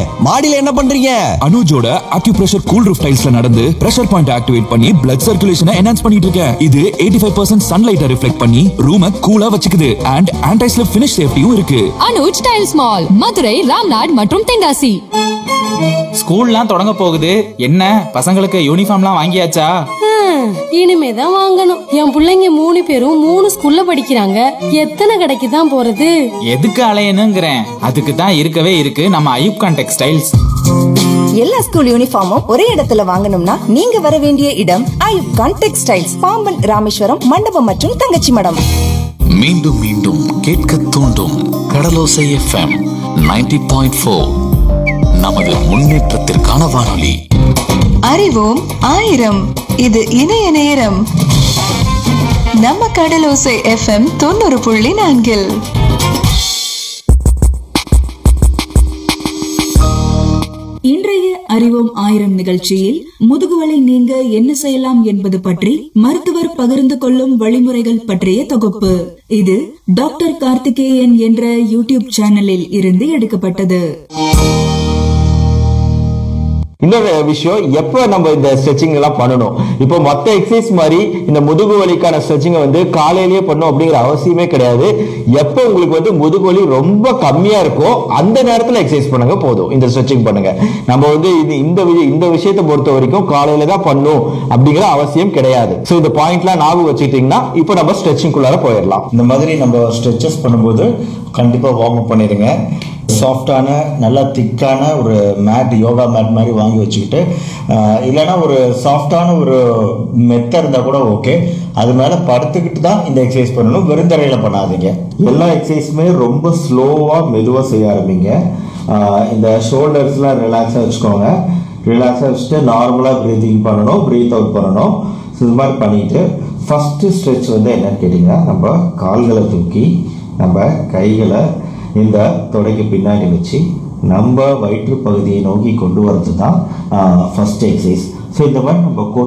மாடியில என்ன பண்றீங்க அனுஜோட அக்யூப்ரெஷர் கூல் ரூஃப் டைல்ஸ்ல நடந்து பிரஷர் பாயிண்ட் ஆக்டிவேட் பண்ணி பிளட் சர்க்குலேஷனை என்ஹான்ஸ் பண்ணிட்டு இருக்கேன் இது 85% ஃபைவ் பர்சன்ட் சன்லைட்டை ரிஃப்ளெக்ட் பண்ணி ரூமை கூலா வச்சுக்குது அண்ட் ஆன்டி ஸ்லிப் ஃபினிஷ் சேஃப்டியும் இருக்கு அனுஜ் டைல்ஸ் மால் மதுரை ராம்நாட் மற்றும் தென்காசி ஸ்கூல்லாம் தொடங்க போகுது என்ன பசங்களுக்கு யூனிஃபார்ம்லாம் வாங்கியாச்சா ஹம், இனிமேதான் வாங்கணும் என் புள்ளைங்க மூணு பேரும் மூணு ஸ்கூல்ல படிக்கிறாங்க எத்தனை கடைக்கு தான் போறது எதுக்கு அலையணுங்கிறேன் அதுக்கு தான் இருக்கவே இருக்கு நம்ம ஐயூப்கான் டெக்ஸ்டைல்ஸ் எல்லா ஸ்கூல் யூனிஃபார்மும் ஒரே இடத்துல வாங்கணும்னா நீங்க வர வேண்டிய இடம் ஐயூப் கான் டெக்ஸ்டைல்ஸ் பாம்பன் ராமேஸ்வரம் மண்டபம் மற்றும் தங்கச்சி மடம் மீண்டும் மீண்டும் கேட்க தூண்டும் கடலோசை எஃப்எம் 90.4 பாயிண்ட் ஃபோர் நமது முன்னேற்றத்திற்கான வானொலி அறிவோம் ஆயிரம் இது இணைய நேரம் நம்ம கடலோசை எஃப்எம் தொண்ணூறு புள்ளி நான்கில் இன்றைய அறிவோம் ஆயிரம் நிகழ்ச்சியில் முதுகுவலை நீங்க என்ன செய்யலாம் என்பது பற்றி மருத்துவர் பகிர்ந்து கொள்ளும் வழிமுறைகள் பற்றிய தொகுப்பு இது டாக்டர் கார்த்திகேயன் என்ற யூடியூப் சேனலில் இருந்து எடுக்கப்பட்டது இன்னொரு விஷயம் எப்போ நம்ம இந்த ஸ்ட்ரெச்சிங் எல்லாம் பண்ணணும் இப்போ மற்ற எக்ஸசைஸ் மாதிரி இந்த முதுகு வலிக்கான ஸ்ட்ரெச்சிங்கை வந்து காலையிலேயே பண்ணணும் அப்படிங்கிற அவசியமே கிடையாது எப்போ உங்களுக்கு வந்து முதுகு வலி ரொம்ப கம்மியா இருக்கோ அந்த நேரத்தில் எக்ஸசைஸ் பண்ணுங்க போதும் இந்த ஸ்ட்ரெச்சிங் பண்ணுங்க நம்ம வந்து இது இந்த வி- இந்த விஷயத்தை பொறுத்த வரைக்கும் காலையில தான் பண்ணணும் அப்படிங்கிற அவசியம் கிடையாது ஸோ இந்த பாயிண்ட்லாம் ஞாபகம் வச்சுக்கிட்டீங்கன்னா இப்போ நம்ம ஸ்ட்ரெச்சிங்குள்ளார போயிடலாம் இந்த மாதிரி நம்ம ஸ்ட்ரெச்சஸ் பண்ணும்போது கண்டிப்பாக வார்ம் அப் பண்ணிடுங்க சாஃப்டான நல்லா திக்கான ஒரு மேட் யோகா மேட் மாதிரி வாங்கி வச்சுக்கிட்டு ஆஹ், இல்லைன்னா ஒரு சாஃப்டான ஒரு மெத்த இருந்தால் கூட ஓகே அது மேலே படுத்துக்கிட்டு தான் இந்த எக்ஸசைஸ் பண்ணணும் வெறுந்தரையில் பண்ணாதீங்க எல்லா எக்ஸசைஸுமே ரொம்ப ஸ்லோவாக மெதுவாக செய்ய ஆரம்பிங்க ஆஹ், இந்த ஷோல்டர்ஸ்லாம் ரிலாக்ஸாக வச்சுக்கோங்க ரிலாக்ஸாக வச்சுட்டு நார்மலாக ப்ரீத்திங் பண்ணணும் ப்ரீத் அவுட் பண்ணணும் ஸோ இது மாதிரி பண்ணிட்டு ஃபஸ்ட்டு ஸ்ட்ரெச் வந்து என்னன்னு கேட்டிங்கன்னா நம்ம கால்களை தூக்கி நம்ம கைகளை இந்த தொடைக்கு பின்னாடி வச்சு நம்ம வயிற்று பகுதியை நோக்கி கொண்டு வரது தான் ஃபஸ்ட் எக்ஸசைஸ் ஸோ இந்த மாதிரி நம்ம கொண்டு